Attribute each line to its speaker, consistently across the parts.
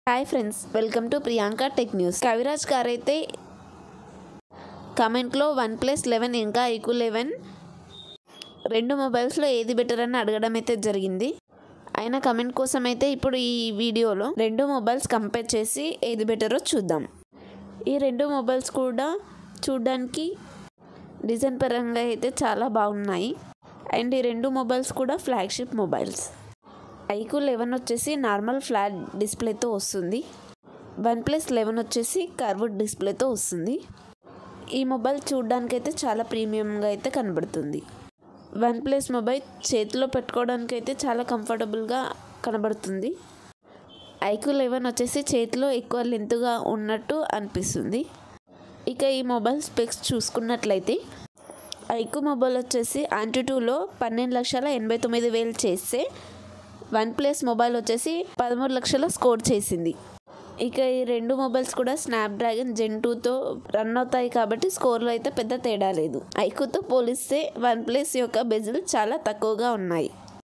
Speaker 1: hi friends welcome to Priyanka tech news Kaviraj garu అయితే కమెంట్లో one plus eleven ఇంకా ఐకు లెవెన్ రెండు మొబైల్స్లో ఏది బెటర్ అని అడగడం అయితే జరిగింది ఆయన కమెంట్ కోసం అయితే ఇప్పుడు ఈ వీడియోలో రెండు మొబైల్స్ కంపేర్ చేసి ఏది బెటరో చూద్దాం ఈ రెండు మొబైల్స్ కూడా చూడ్డానికి డిజైన్ పరంగా అయితే చాలా బాగున్నాయి అండ్ ఈ రెండు మొబైల్స్ కూడా ఫ్లాగ్షిప్ మొబైల్స్ ఐకు లెవెన్ వచ్చేసి నార్మల్ ఫ్లాట్ డిస్ప్లేతో వస్తుంది వన్ ప్లస్ లెవెన్ వచ్చేసి కర్వ్డ్ డిస్ప్లేతో వస్తుంది ఈ మొబైల్ చూడడానికి అయితే చాలా ప్రీమియంగా అయితే కనబడుతుంది వన్ ప్లస్ మొబైల్ చేతిలో పెట్టుకోవడానికి అయితే చాలా కంఫర్టబుల్గా కనబడుతుంది ఐకు లెవెన్ వచ్చేసి చేతిలో ఎక్కువ లెంత్గా ఉన్నట్టు అనిపిస్తుంది ఇక ఈ మొబైల్ స్పెక్స్ చూసుకున్నట్లయితే ఐకు మొబైల్ వచ్చేసి ఆంటీ టూలో పన్నెండు లక్షల ఎనభై తొమ్మిది వేలు చేస్తే వన్ ప్లస్ మొబైల్ వచ్చేసి పదమూడు లక్షల స్కోర్ చేసింది ఇక ఈ రెండు మొబైల్స్ కూడా స్నాప్డ్రాగన్ జెన్ టూతో రన్ అవుతాయి కాబట్టి స్కోర్లో అయితే పెద్ద తేడా లేదు ఐకుతో పోలిస్తే వన్ ప్లస్ యొక్క బెజిల్ చాలా తక్కువగా ఉన్నాయి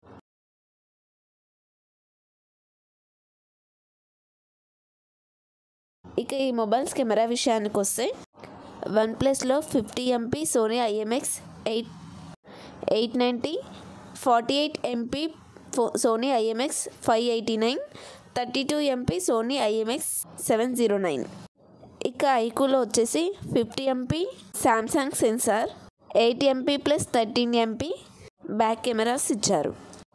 Speaker 1: ఇక ఈ మొబైల్స్ కెమెరా విషయానికి వస్తే వన్ ప్లస్లో fifty MP Sony IMX eight eight ninety forty eight MP ఫో Sony IMX five eighty nine thirty two MP Sony IMX seven zero nine ఇక ఐకూలో వచ్చేసి fifty MP Samsung sensor eight MP plus thirteen MP back cameras ఇచ్చారు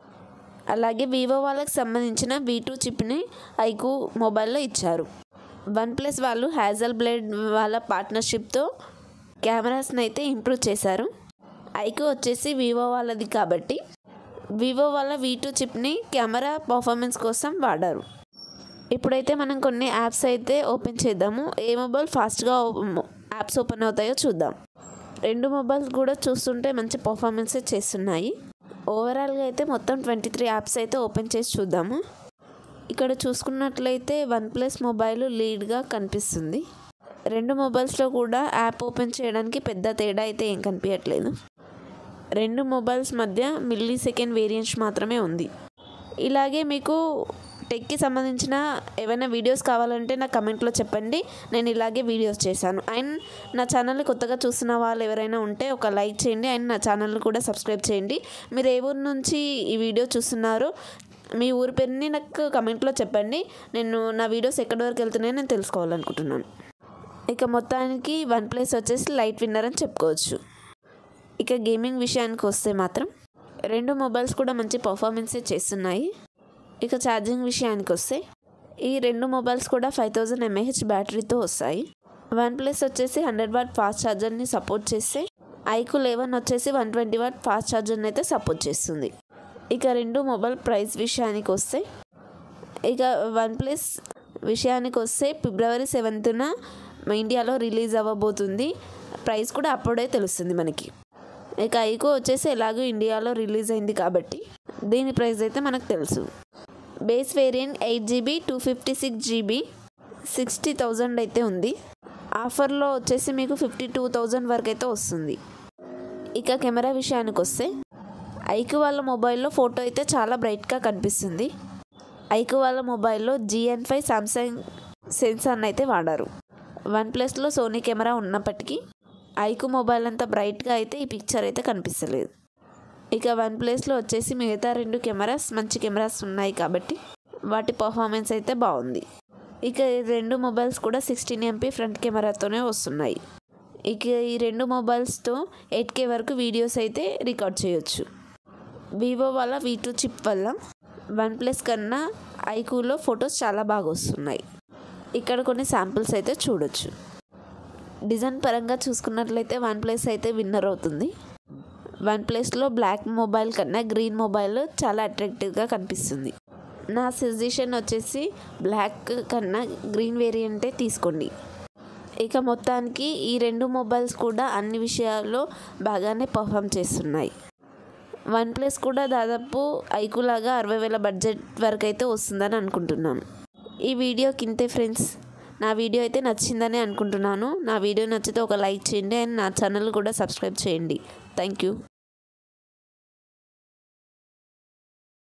Speaker 1: అలాగే Vivo వాళ్ళకి సంబంధించిన we two చిప్ని iQOO మొబైల్లో ఇచ్చారు వన్ ప్లస్ వాళ్ళు హ్యాజల్ బ్లేడ్ వాళ్ళ పార్ట్నర్షిప్తో కెమెరాస్ని అయితే ఇంప్రూవ్ చేశారు ఐకూ వచ్చేసి వివో వాళ్ళది కాబట్టి వివో వాళ్ళ వీ టూ చిప్ని కెమెరా పర్ఫార్మెన్స్ కోసం వాడారు ఇప్పుడైతే మనం కొన్ని యాప్స్ అయితే ఓపెన్ చేద్దాము ఏ మొబైల్ ఫాస్ట్గా యాప్స్ ఓపెన్ అవుతాయో చూద్దాం రెండు మొబైల్స్ కూడా చూస్తుంటే మంచి పర్ఫార్మెన్సే చేస్తున్నాయి ఓవరాల్గా అయితే మొత్తం ట్వంటీ త్రీ యాప్స్ అయితే ఓపెన్ చేసి చూద్దాము ఇక్కడ చూసుకున్నట్లయితే వన్ ప్లస్ మొబైల్ లీడ్గా కనిపిస్తుంది రెండు మొబైల్స్లో కూడా యాప్ ఓపెన్ చేయడానికి పెద్ద తేడా అయితే ఏం కనిపించట్లేదు రెండు మొబైల్స్ మధ్య మిల్లీ సెకండ్ వేరియంట్స్ మాత్రమే ఉంది ఇలాగే మీకు టెక్కి సంబంధించిన ఏమైనా వీడియోస్ కావాలంటే నా కమెంట్లో చెప్పండి నేను ఇలాగే వీడియోస్ చేశాను అండ్ నా ఛానల్ని కొత్తగా చూస్తున్న వాళ్ళు ఎవరైనా ఉంటే ఒక లైక్ చేయండి అండ్ నా ఛానల్ని కూడా సబ్స్క్రైబ్ చేయండి మీరు ఏ ఊరు నుంచి ఈ వీడియో చూస్తున్నారో మీ ఊరి పేరుని నాకు కమెంట్లో చెప్పండి నేను నా వీడియోస్ ఎక్కడి వరకు వెళ్తున్నాయో నేను తెలుసుకోవాలనుకుంటున్నాను ఇక మొత్తానికి వన్ ప్లస్ వచ్చేసి లైట్ విన్నర్ అని చెప్పుకోవచ్చు ఇక గేమింగ్ విషయానికి వస్తే మాత్రం రెండు మొబైల్స్ కూడా మంచి పర్ఫార్మెన్సే చేస్తున్నాయి ఇక ఛార్జింగ్ విషయానికి వస్తే ఈ రెండు మొబైల్స్ కూడా ఫైవ్ థౌజండ్ ఎంఏహెచ్ బ్యాటరీతో వస్తాయి వన్ ప్లస్ వచ్చేసి హండ్రెడ్ వాట్ ఫాస్ట్ ఛార్జర్ని సపోర్ట్ చేస్తే ఐకు లెవెన్ వచ్చేసి వన్ ట్వంటీ వాట్ ఫాస్ట్ ఛార్జర్ని అయితే సపోర్ట్ చేస్తుంది ఇక రెండు మొబైల్ ప్రైస్ విషయానికి వస్తే ఇక వన్ ప్లస్ విషయానికి వస్తే ఫిబ్రవరి సెవెంత్న ఇండియాలో రిలీజ్ అవ్వబోతుంది ప్రైస్ కూడా అప్పుడే తెలుస్తుంది మనకి ఇక ఐకో వచ్చేసి ఎలాగో ఇండియాలో రిలీజ్ అయింది కాబట్టి దీని ప్రైస్ అయితే మనకు తెలుసు base variant eight GB two fifty six GB sixty thousand అయితే ఉంది ఆఫర్లో వచ్చేసి మీకు ఫిఫ్టీ టూ థౌజండ్ వరకు అయితే వస్తుంది ఇక కెమెరా విషయానికి వస్తే ఐకు వాళ్ళ మొబైల్లో ఫోటో అయితే చాలా బ్రైట్గా కనిపిస్తుంది ఐకు వాళ్ళ మొబైల్లో జిఎన్ ఫైవ్ సామ్సంగ్ సెన్సార్ని అయితే వాడారు వన్ ప్లస్లో సోనీ కెమెరా ఉన్నప్పటికీ ఐకు మొబైల్ అంత బ్రైట్గా అయితే ఈ పిక్చర్ అయితే కనిపిస్తలేదు ఇక వన్ ప్లస్లో వచ్చేసి మిగతా రెండు కెమెరాస్ మంచి కెమెరాస్ ఉన్నాయి కాబట్టి వాటి పర్ఫార్మెన్స్ అయితే బాగుంది ఇక ఈ రెండు మొబైల్స్ కూడా సిక్స్టీన్ ఎంపీ ఫ్రంట్ కెమెరాతోనే వస్తున్నాయి ఇక ఈ రెండు మొబైల్స్తో ఎయిట్ కే వరకు వీడియోస్ అయితే రికార్డ్ చేయొచ్చు వివో వాళ్ళ వీ టూ చిప్ వల్ల వన్ ప్లస్ కన్నా ఐకూలో ఫొటోస్ చాలా బాగా వస్తున్నాయి ఇక్కడ కొన్ని శాంపిల్స్ అయితే చూడొచ్చు డిజైన్ పరంగా చూసుకున్నట్లయితే వన్ ప్లస్ అయితే విన్నర్ అవుతుంది వన్ ప్లస్లో బ్లాక్ మొబైల్ కన్నా గ్రీన్ మొబైల్ చాలా అట్రాక్టివ్గా కనిపిస్తుంది నా సజెషన్ వచ్చేసి బ్లాక్ కన్నా గ్రీన్ వేరియంటే తీసుకోండి ఇక మొత్తానికి ఈ రెండు మొబైల్స్ కూడా అన్ని విషయాల్లో బాగానే పర్ఫామ్ చేస్తున్నాయి వన్ ప్లస్ కూడా దాదాపు ఐకులాగా అరవై వేల బడ్జెట్ వరకు అయితే వస్తుందని అనుకుంటున్నాను ఈ వీడియో కింతే ఫ్రెండ్స్ నా వీడియో అయితే నచ్చిందని అనుకుంటున్నాను నా వీడియో నచ్చితే ఒక లైక్ చేయండి అండ్ నా ఛానల్ కూడా సబ్స్క్రైబ్ చేయండి థ్యాంక్ యూ